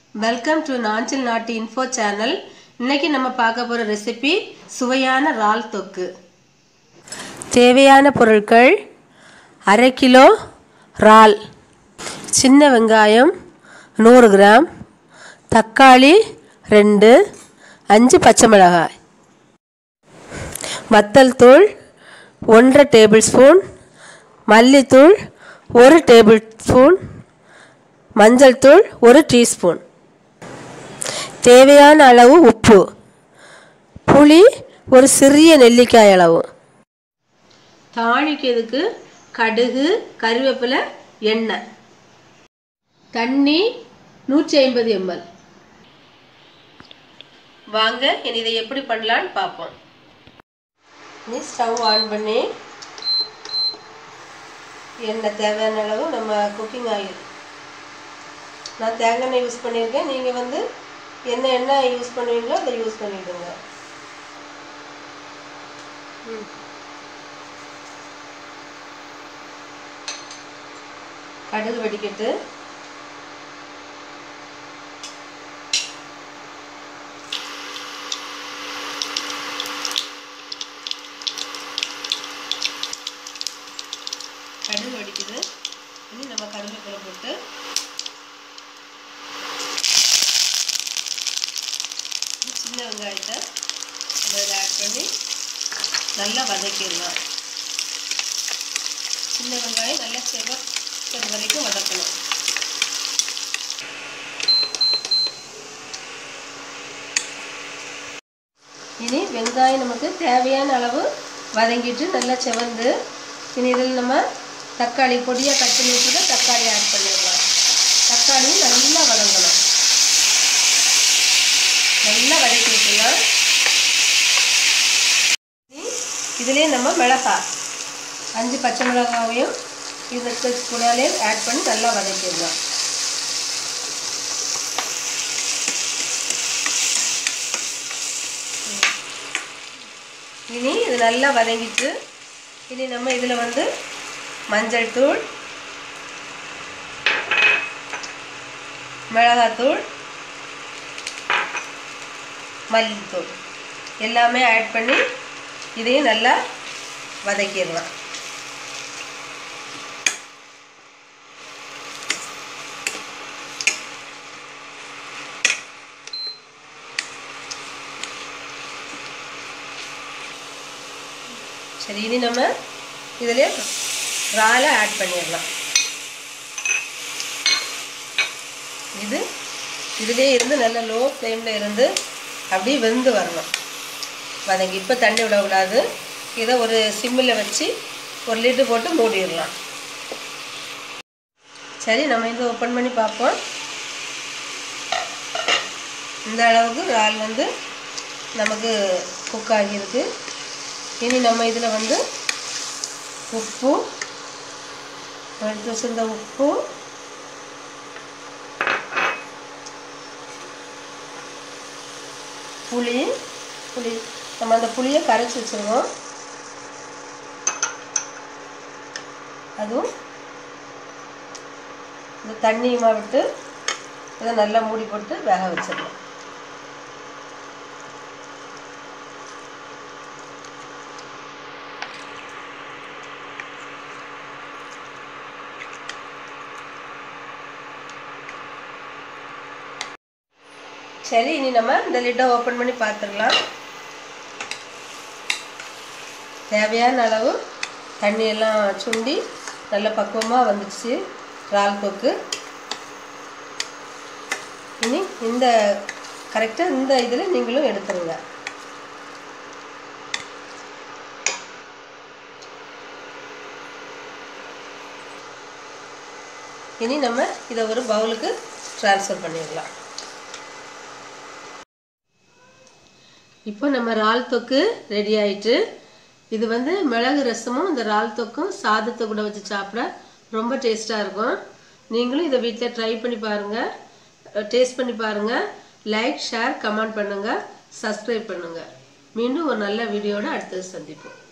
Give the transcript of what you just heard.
welcome to Nanjil நாட்டு info channel இன்னைக்கு நம்ம பார்க்க போகிற ரெசிபி சுவையான இறால் தொக்கு தேவையான பொருட்கள் அரை கிலோ இறால் சின்ன வெங்காயம் நூறு கிராம் தக்காளி ரெண்டு அஞ்சு பச்சை மிளகாய் வத்தல் தூள் ஒன்றரை டேபிள் ஸ்பூன் மல்லித்தூள் ஒரு டேபிள் ஸ்பூன் மஞ்சள் தூள் ஒரு டீஸ்பூன் தேவையான அளவு உப்பு புளி ஒரு சிறிய நெல்லிக்காய் அளவு தாளிக்கிறதுக்கு கடுகு கருவேப்பிலை எண்ணெய் தண்ணி நூற்றி ஐம்பது எம்எல் வாங்க இனி இதை எப்படி பண்ணலான்னு பார்ப்போம் நீ ஸ்டவ் ஆன் பண்ணி எண்ணெய் தேவையான அளவு நம்ம குக்கிங் ஆயில் நான் தேங்காய் எண்ணெய் யூஸ் பண்ணியிருக்கேன் நீங்கள் வந்து என்ன எண்ணெய் யூஸ் பண்ணுவீங்களோ அதை யூஸ் பண்ணிவிடுங்க கடுகு வெடிக்கட்டு கடுகு வெடிக்குது இனி நம்ம கருவேப்பிலை போட்டு சின்ன வெங்காயத்தை நம்ம இதை ஆட் பண்ணி நல்லா வதக்கிடலாம் சின்ன வெங்காயம் நல்லா செவக்கிறது வரைக்கும் வதக்கணும் இனி வெங்காயம் நமக்கு தேவையான அளவு வதங்கிட்டு நல்லா செவந்து இனி இதில் நம்ம தக்காளி பொடியாக கட் பண்ணி வச்சுட்டு தக்காளி ஆட் பண்ணிடலாம் தக்காளியும் நல்லா வதங்கணும் நல்லா வதக்கி விட்டுலாம் இதுலேயே நம்ம மிளகாய் அஞ்சு பச்சை மிளகாவையும் இதுக்கு கூடாலே ஆட் பண்ணி நல்லா வதக்கிடலாம் இனி இது நல்லா வதங்கிட்டு இனி நம்ம இதில் வந்து மஞ்சள் தூள் மிளகாத்தூள் மல்லித்தூள் எல்லாமே ஆட் பண்ணி இதையும் நல்லா வதக்கிடலாம் சரி இனி நம்ம இதிலே இறாலை ஆட் பண்ணிடலாம் இது இதிலே இருந்து நல்ல லோ ஃப்ளேமில் இருந்து அப்படியே வெந்து வரணும் வதங்கி இப்போ தண்ணி விடக்கூடாது இதை ஒரு சிம்மில் வச்சு ஒரு லிட்டு போட்டு மூடிடலாம் சரி நம்ம இதை ஓப்பன் பண்ணி பார்ப்போம் இந்த அளவுக்கு இறால் வந்து நமக்கு குக் ஆகியிருக்கு இனி நம்ம இதில் வந்து உப்பு எடுத்து வச்சிருந்த உப்பு புளி புளி நம்ம அந்த புளியை கரைச்சி வச்சுருவோம் அதுவும் இந்த தண்ணியுமா விட்டு இதை நல்லா மூடி போட்டு வேக வச்சிடலாம் சரி இனி நம்ம இந்த லிட்டை ஓப்பன் பண்ணி பார்த்துடலாம் தேவையான அளவு தண்ணியெல்லாம் சுண்டி நல்ல பக்குவமாக வந்துடுச்சு இறால் தொக்கு இனி இந்த கரெக்டாக இந்த இதில் நீங்களும் எடுத்துருங்க இனி நம்ம இதை ஒரு பவுலுக்கு ட்ரான்ஸ்ஃபர் பண்ணிடலாம் இப்போ நம்ம இறால் தொக்கு ரெடி ஆயிட்டு இது வந்து மிளகு ரசமும் இந்த இறால் தொக்கும் சாதத்தை கூட வச்சு சாப்பிட ரொம்ப டேஸ்ட்டாக இருக்கும் நீங்களும் இதை வீட்டில் ட்ரை பண்ணி பாருங்கள் டேஸ்ட் பண்ணி பாருங்கள் லைக் ஷேர் கமெண்ட் பண்ணுங்கள் சப்ஸ்கிரைப் பண்ணுங்கள் மீண்டும் ஒரு நல்ல வீடியோட அடுத்தது சந்திப்போம்